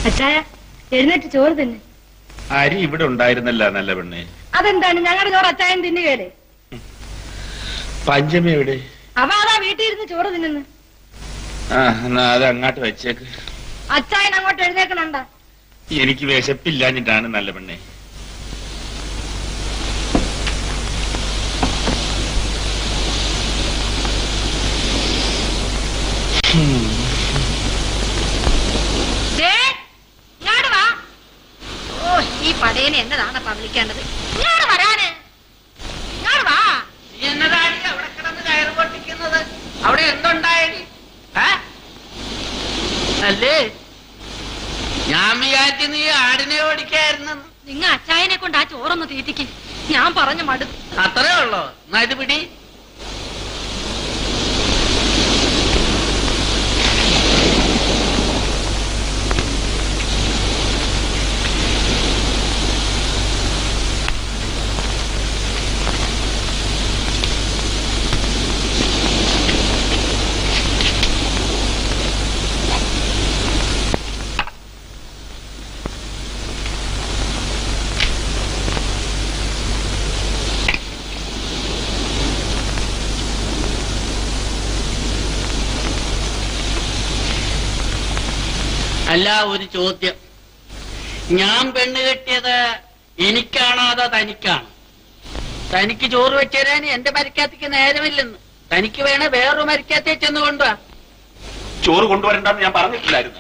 അച്ചായ എഴുന്നേറ്റ് ചോറ് തന്നെ അരി ഇവിടെ ഉണ്ടായിരുന്നല്ല നല്ല പെണ്ണെ അതെന്താണ് ഞങ്ങളുടെ ചോറ് അച്ചായൻ തിന്നുകയല്ലേ പഞ്ചമി എവിടെ അവ അതാ വീട്ടിൽ ഇരുന്ന് ചോറ് തിന്നുന്നു ആ എന്നാ അത് അങ്ങോട്ട് വെച്ചേക്ക് അച്ചായൻ അങ്ങോട്ട് എഴുന്നേക്കണണ്ട എനിക്ക് വിശപ്പില്ലാഞ്ഞിട്ടാണ് നല്ല പെണ്ണെ ദേ, ഇങ്ങോട്ട് വാ ഓ ഈ പടയനെ എന്നതാണപ്പാ വിളിക്കേണ്ടത് ഇങ്ങോട്ട് വരാന് ഇങ്ങോട്ട് വാ എന്നതാണ് അവിടെ കിടന്ന് കയറ് പൊട്ടിക്കുന്നത് അവിടെ എന്തുണ്ടായി അല്ലേ ഞാൻ വിചാരിച്ചു നീ ആടിനെ ഓടിക്കായിരുന്നു നിങ്ങ അച്ചായനെ കൊണ്ട് ആ ചോറൊന്ന് തീറ്റിക്ക് ഞാൻ പറഞ്ഞു മടു അത്രേ ഉള്ളോ എന്നാ ഇത് പിടി അല്ല ഒരു ചോദ്യം ഞാൻ പെണ്ണ് കെട്ടിയത് എനിക്കാണോ അതോ തനിക്കാണോ തനിക്ക് ചോറ് വെച്ചുതരാൻ എന്റെ മരിക്കാത്തിക്ക് നേരമില്ലെന്ന് തനിക്ക് വേണേ വേറൊരു മരിക്കാത്തിയെ ചെന്ന് കൊണ്ടുവാ ചോറ് കൊണ്ടുവരണ്ടെന്ന് ഞാൻ പറഞ്ഞിട്ടില്ലായിരുന്നു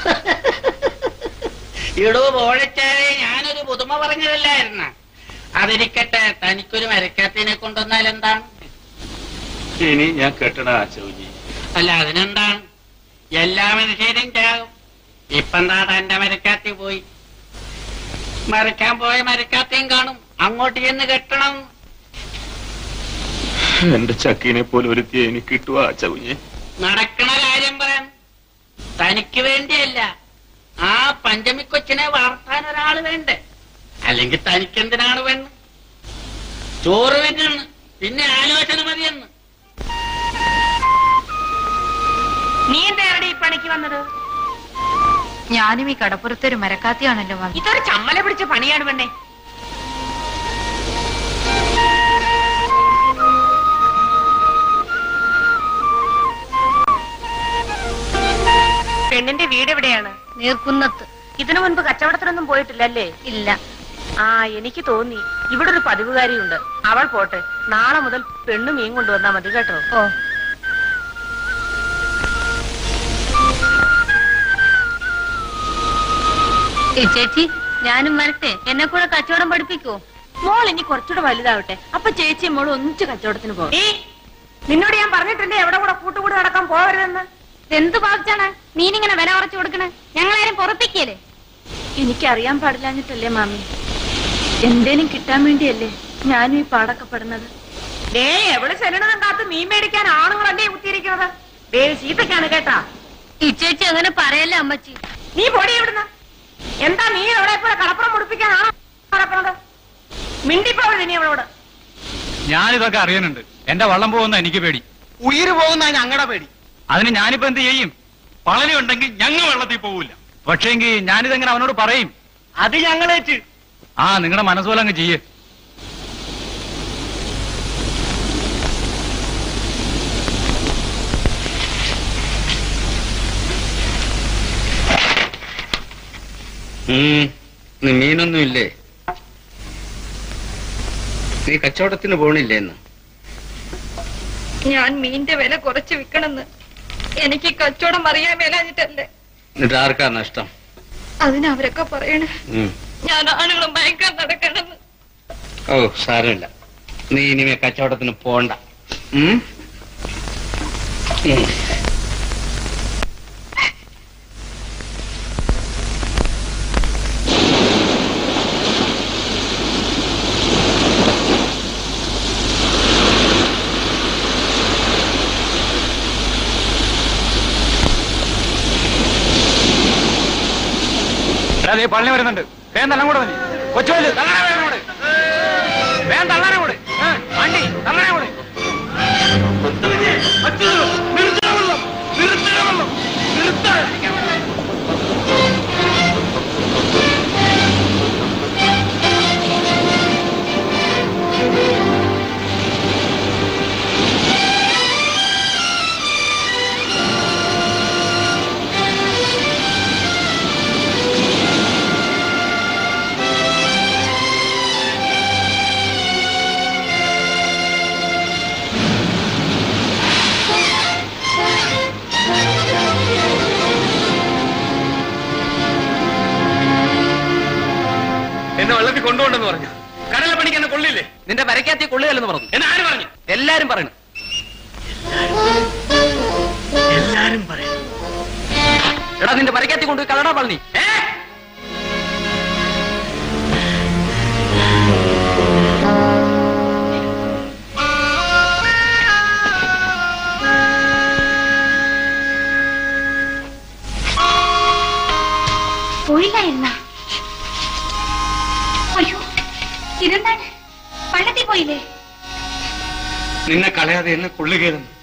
ഇടൂ പോഴച്ചാരെ ഞാനൊരു പുതുമ പറഞ്ഞതല്ലായിരുന്ന അതിരിക്കട്ടെ തനിക്കൊരു മരക്കാത്തിനെ കൊണ്ടുവന്നാൽ എന്താണ് ഇനി ഞാൻ കെട്ടണ ചൗജി അല്ല അതിനെന്താണ് എല്ലാ മനുഷ്യരും ചാകും ഇപ്പെന്താ തന്റെ മരക്കാത്തി പോയി മരക്കാൻ പോയ മരക്കാത്തിയും കാണും അങ്ങോട്ട് ചെന്ന് കെട്ടണം എന്റെ ചക്കീനെ പോലെ ഒരുത്തിയെ എനിക്ക് കിട്ടുക ചൗജി നടക്കണ കാര്യം പറയാൻ തനിക്ക് വേണ്ടിയല്ല ആ പഞ്ചമിക്കൊച്ചിനെ വളർത്താൻ ഒരാൾ വേണ്ടേ അല്ലെങ്കിൽ തനിക്കെന്തിനാണ് പെണ്ണ് ചോറ് വെക്കുന്നു പിന്നെ ആലോചന മതിയെന്ന് നീ എന്താ ഈ പണിക്ക് വന്നത് ഞാനും ഈ കടപ്പുറത്തെ ഒരു മരക്കാത്തിയാണല്ലോ മാമി ഇതൊരു ചമ്മല പിടിച്ച പണിയാണ് പെണ്ണെ പെണ്ണിന്റെ വീട് എവിടെയാണ് നീർക്കുന്നത്ത് ഇതിനു മുൻപ് കച്ചവടത്തിനൊന്നും പോയിട്ടില്ലല്ലേ ഇല്ല ആ എനിക്ക് തോന്നി ഇവിടെ ഒരു പതിവുകാരിയുണ്ട് അവൾ പോട്ടെ നാളെ മുതൽ പെണ്ണു മീൻ കൊണ്ടുവന്നാ മതി കേട്ടോ ഓ ഏ, ചേച്ചി ഞാനും വരട്ടെ എന്നെ കൂടെ കച്ചവടം പഠിപ്പിക്കോ മോൾ ഇനി കുറച്ചുകൂടെ വലുതാവട്ടെ അപ്പൊ ചേച്ചി മോൾ ഒന്നിച്ച് കച്ചവടത്തിന് പോകും നിന്നോട് ഞാൻ പറഞ്ഞിട്ടില്ലേ എവിടെ കൂടെ കൂട്ടുകൂടി നടക്കാൻ പോകരുതെന്ന് എന്ത് പാവിച്ചാണ് മീനിങ്ങനെ വില കുറച്ചു കൊടുക്കണേ ഞങ്ങളാരും പുറപ്പിക്കല്ലേ എനിക്കറിയാൻ പാടില്ലാഞ്ഞിട്ടല്ലേ മാമി എന്തേലും കിട്ടാൻ വേണ്ടിയല്ലേ ഞാനും ഈ പാടൊക്കെ പെടുന്നത് ഡേ എവിടെ ചെല്ലണതും കാത്ത് മീൻ മേടിക്കാൻ ആണുങ്ങളല്ലേ കുത്തിയിരിക്കുന്നത് ഡേ ചീത്തക്കാണ് കേട്ടാ ഈ ചേച്ചി അങ്ങനെ പറയല്ലേ അമ്മച്ചി നീ പൊടി എവിടുന്ന് എന്താ നീ എവിടെ പോലെ കടപ്പുറം മുടിപ്പിക്കാനാണോ നടക്കുന്നത് മിണ്ടിപ്പോഴും ഇനി അവളോട് ഞാനിതൊക്കെ അറിയാനുണ്ട് എന്റെ വള്ളം പോകുന്ന എനിക്ക് പേടി ഉയിര് പോകുന്ന ഞങ്ങളുടെ പേടി അതിന് ഞാനിപ്പോ എന്ത് ചെയ്യും പളനി ഉണ്ടെങ്കിൽ ഞങ്ങൾ വെള്ളത്തിൽ പോവില്ല പക്ഷേങ്കി ഞാനിതെങ്ങനെ അവനോട് പറയും അത് ഞങ്ങളേറ്റ് ആ നിങ്ങളുടെ മനസ്സുപോലെ അങ്ങ് ചെയ്യേ മീനൊന്നും ഇല്ലേ നീ കച്ചവടത്തിന് പോണില്ലേ എന്ന് ഞാൻ മീന്റെ വില കുറച്ച് വിൽക്കണമെന്ന് എനിക്ക് കച്ചവടം അറിയാൻ മേലാഞ്ഞിട്ടല്ലേ എന്നിട്ട് ആർക്കാ നഷ്ടം അതിന് അവരൊക്കെ പറയണേ ഉം. ഞാൻ ആണുങ്ങളും ഭയങ്കര നടക്കണമെന്ന് ഓ സാരമില്ല നീ ഇനിമേ കച്ചവടത്തിന് പോണ്ട ഉം? ഉം. അതെ പള്ളി വരുന്നുണ്ട് വേഗം തള്ളാൻ കൂടെ മതി കൊച്ചുവല് തള്ളാൻ വേണം കൂടെ വേഗം തള്ളാനെ കൂടെ ഏ, വണ്ടി തള്ളാനെ കൂടെ നിർത്തണം എന്നെ വെള്ളത്തിൽ കൊണ്ടുപോണ്ടെന്ന് പറഞ്ഞു കടല പണിക്ക് എന്നെ കൊള്ളില്ലേ നിന്റെ വരയ്ക്കാത്തി കൊള്ളുകയല്ലെന്ന് പറഞ്ഞു എന്നെ ആര് പറഞ്ഞു എല്ലാരും പറയണു എല്ലാരും പറയുന്നു എടാ നിന്റെ വരയ്ക്കാത്തി കൊണ്ട് കളടാ പളനി ഏ? പോയില്ലായിരുന്ന അയ്യോ ഇതെന്താണ് പള്ളത്തിൽ പോയില്ലേ നിന്നെ കളയാതെ എന്നെ കൊള്ളുകയെന്ന്